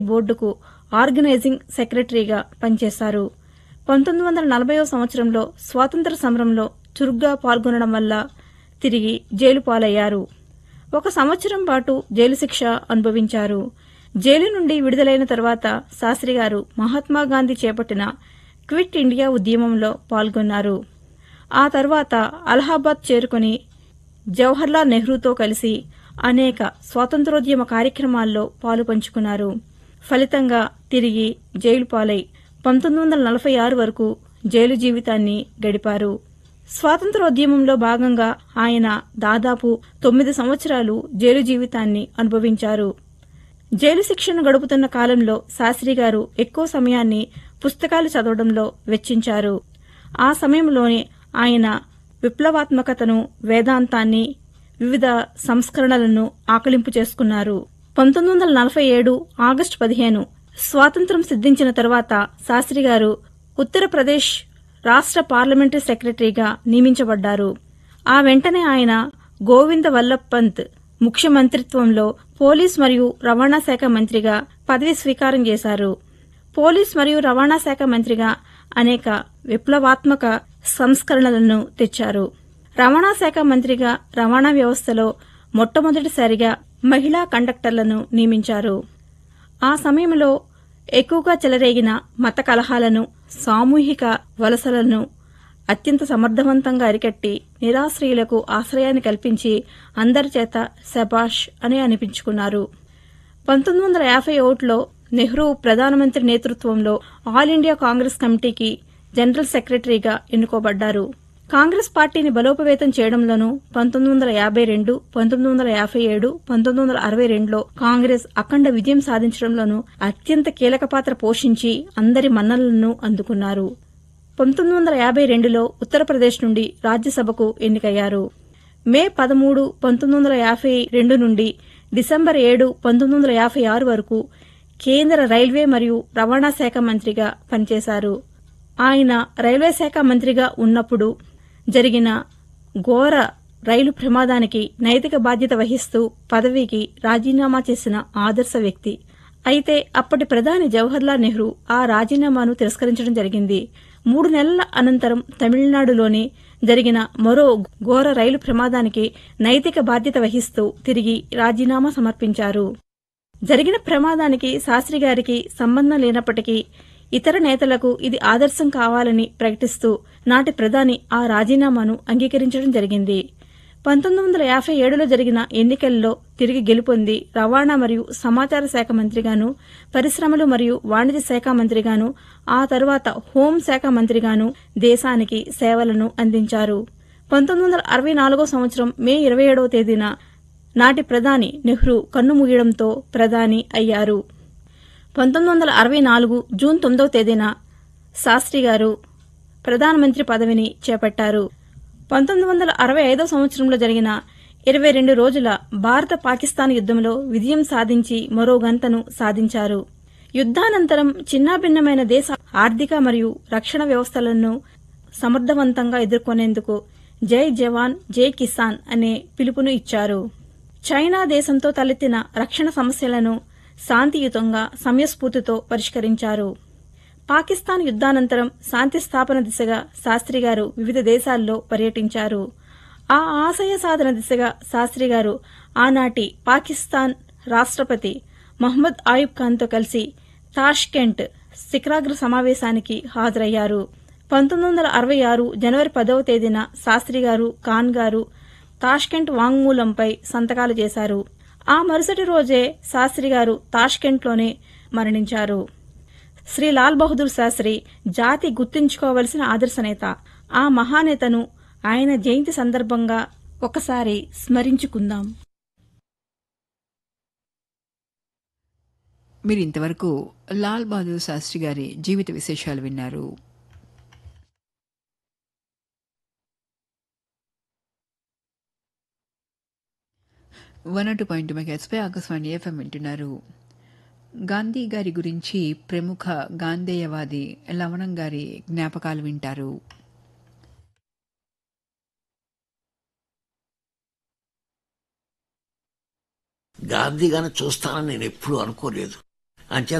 బోర్డుకు ఆర్గనైజింగ్ సెక్రటరీగా పనిచేశారు పంతొమ్మిది వందల నలభైవ సంవత్సరంలో స్వాతంత్ర సమరంలో చురుగ్గా పాల్గొనడం వల్ల తిరిగి జైలు పాలయ్యారు ఒక సంవత్సరం పాటు జైలు శిక్ష అనుభవించారు జైలు నుండి విడుదలైన తర్వాత శాస్త్రి గారు మహాత్మాగాంధీ చేపట్టిన క్విట్ ఇండియా ఉద్యమంలో పాల్గొన్నారు ఆ తర్వాత అలహాబాద్ చేరుకుని జవహర్లాల్ నెహ్రూతో కలిసి అనేక స్వాతంత్రోద్యమ కార్యక్రమాల్లో పాలు పంచుకున్నారు ఫలితంగా తిరిగి జైలు పాలై పంతొమ్మిది వందల నలభై ఆరు వరకు జైలు జీవితాన్ని గడిపారు స్వాతంత్రోద్యమంలో భాగంగా ఆయన దాదాపు తొమ్మిది సంవత్సరాలు జైలు జీవితాన్ని అనుభవించారు జైలు శిక్షను గడుపుతున్న కాలంలో శాస్త్రి గారు ఎక్కువ సమయాన్ని పుస్తకాలు చదవడంలో వెచ్చించారు ఆ సమయంలోనే ఆయన విప్లవాత్మకతను వేదాంతాన్ని వివిధ సంస్కరణలను ఆకలింపు చేసుకున్నారు పంతొమ్మిది వందల నలభై ఏడు ఆగస్టు పదిహేను స్వాతంత్ర్యం సిద్ధించిన తర్వాత శాస్త్రి గారు ఉత్తరప్రదేశ్ రాష్ట్ర పార్లమెంటరీ సెక్రటరీగా నియమించబడ్డారు ఆ వెంటనే ఆయన గోవింద వల్లభ్ పంత్ ముఖ్యమంత్రిత్వంలో పోలీస్ మరియు రవాణా శాఖ మంత్రిగా పదవి స్వీకారం చేశారు పోలీస్ మరియు రవాణా శాఖ మంత్రిగా అనేక విప్లవాత్మక సంస్కరణలను తెచ్చారు రవాణా శాఖ మంత్రిగా రవాణా వ్యవస్థలో మొట్టమొదటిసారిగా మహిళా కండక్టర్లను నియమించారు ఆ సమయంలో ఎక్కువగా చెలరేగిన మత కలహాలను సామూహిక వలసలను అత్యంత సమర్థవంతంగా అరికట్టి నిరాశ్రయులకు ఆశ్రయాన్ని కల్పించి అందరి చేత శబాష్ అని అనిపించుకున్నారు పంతొమ్మిది వందల యాభై ఒకటిలో నెహ్రూ ప్రధానమంత్రి నేతృత్వంలో ఆల్ ఇండియా కాంగ్రెస్ కమిటీకి జనరల్ సెక్రటరీగా ఎన్నుకోబడ్డారు కాంగ్రెస్ పార్టీని బలోపేతం చేయడంలోనూ పంతొమ్మిది వందల యాభై రెండు పంతొమ్మిది వందల యాభై ఏడు పంతొమ్మిది వందల అరవై రెండులో కాంగ్రెస్ అఖండ విజయం సాధించడంలోనూ అత్యంత కీలక పాత్ర పోషించి అందరి మన్ననలను అందుకున్నారు పంతొమ్మిది వందల యాభై రెండులో ఉత్తరప్రదేశ్ నుండి రాజ్యసభకు ఎన్నికయ్యారు మే పదమూడు పంతొమ్మిది వందల యాభై రెండు నుండి డిసెంబర్ ఏడు పంతొమ్మిది వందల యాభై ఆరు వరకు కేంద్ర రైల్వే మరియు రవాణా శాఖ మంత్రిగా పనిచేశారు ఆయన రైల్వే శాఖ మంత్రిగా ఉన్నప్పుడు జరిగిన ఘోర రైలు ప్రమాదానికి నైతిక బాధ్యత వహిస్తూ పదవికి రాజీనామా చేసిన ఆదర్శ వ్యక్తి అయితే అప్పటి ప్రధాని జవహర్లాల్ నెహ్రూ ఆ రాజీనామాను తిరస్కరించడం జరిగింది మూడు నెలల అనంతరం తమిళనాడులోని జరిగిన మరో ఘోర రైలు ప్రమాదానికి నైతిక బాధ్యత వహిస్తూ తిరిగి రాజీనామా సమర్పించారు జరిగిన ప్రమాదానికి శాస్త్రి గారికి సంబంధం లేనప్పటికీ ఇతర నేతలకు ఇది ఆదర్శం కావాలని ప్రకటిస్తూ నాటి ప్రధాని ఆ రాజీనామాను అంగీకరించడం జరిగింది పంతొమ్మిది వందల యాభై ఏడులో జరిగిన ఎన్నికల్లో తిరిగి గెలుపొంది రవాణా మరియు సమాచార శాఖ మంత్రిగాను పరిశ్రమలు మరియు వాణిజ్య శాఖ మంత్రిగాను ఆ తరువాత హోం శాఖ మంత్రిగాను దేశానికి సేవలను అందించారు పంతొమ్మిది వందల అరవై నాలుగో సంవత్సరం మే ఇరవై ఏడవ తేదీన నాటి ప్రధాని నెహ్రూ కన్నుమూయడంతో ప్రధాని అయ్యారు పంతొమ్మిది వందల అరవై నాలుగు జూన్ తొమ్మిదవ తేదీన శాస్త్రి గారు ప్రధానమంత్రి పదవిని చేపట్టారు పంతొమ్మిది వందల అరవై ఐదవ సంవత్సరంలో జరిగిన ఇరవై రెండు రోజుల భారత పాకిస్తాన్ యుద్దంలో విజయం సాధించి మరో గంతను సాధించారు యుద్దానంతరం చిన్నాభిన్నమైన దేశ ఆర్థిక మరియు రక్షణ వ్యవస్థలను సమర్థవంతంగా ఎదుర్కొనేందుకు జై జవాన్ జై కిసాన్ అనే పిలుపును ఇచ్చారు చైనా దేశంతో తలెత్తిన రక్షణ సమస్యలను శాంతియుతంగా సమయస్ఫూర్తితో పరిష్కరించారు పాకిస్తాన్ యుద్దానంతరం శాంతి స్థాపన దిశగా శాస్త్రి గారు వివిధ దేశాల్లో పర్యటించారు ఆ ఆశయ సాధన దిశగా శాస్త్రి గారు ఆనాటి పాకిస్తాన్ రాష్ట్రపతి మహ్మద్ ఆయుబ్ ఖాన్తో కలిసి తాష్కెంట్ శిఖరాగ్ర సమావేశానికి హాజరయ్యారు పంతొమ్మిది వందల అరవై ఆరు జనవరి పదవ తేదీన శాస్త్రి గారు ఖాన్ గారు తాష్కెంట్ వాంగ్మూలంపై సంతకాలు చేశారు ఆ మరుసటి రోజే శాస్త్రి గారు తాష్కెంట్లోనే మరణించారు శ్రీ లాల్ బహదూర్ శాస్త్రి జాతి గుర్తుంచుకోవలసిన ఆదర్శనేత ఆ మహానేతను ఆయన జయంతి సందర్భంగా ఒకసారి స్మరించుకుందాం మీరు ఇంతవరకు లాల్ బహదూర్ శాస్త్రి గారి జీవిత విశేషాలు విన్నారు వన్ టూ పాయింట్ మెగాస్పై ఆకాశవాణి ఎఫ్ఎం వింటున్నారు గాంధీ గారి గురించి ప్రముఖ గాంధేయవాది లవణం గారి జ్ఞాపకాలు వింటారు గాంధీ గారిని చూస్తానని నేను ఎప్పుడూ అనుకోలేదు అంచేత